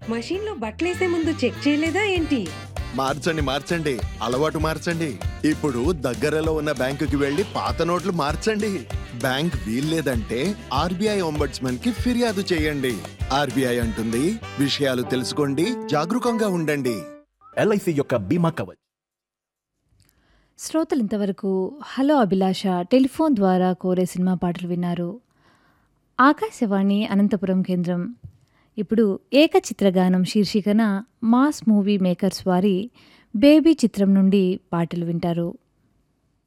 మషీన్లో బట్టలేసే ముందు చెక్ చేయలేదా ఏంటి మార్చండి మార్చండి అలవాటు మార్చండి ఇప్పుడు దగ్గరలో ఉన్న బ్యాంకుకి వెళ్లి పాత నోట్లు మార్చండి బ్యాంక్ వీల్లేదంటే ఆర్బీఐ ఒంబడ్స్మన్ కి ఫిర్యాదు చేయండి ఆర్బీఐ అంటుంది విషయాలు తెలుసుకోండి జాగరూకంగా ఉండండి ఎల్ఐసి యొక్క బీమా కవచ్ శ్రోతలు ఇంతవరకు హలో అభిలాష టెలిఫోన్ ద్వారా కోరే సినిమా పాటలు విన్నారు ఆకాశవాణి అనంతపురం కేంద్రం ఇప్పుడు ఏకచిత్రగానం శీర్షికన మాస్ మూవీ మేకర్స్ వారి బేబీ చిత్రం నుండి పాటలు వింటారు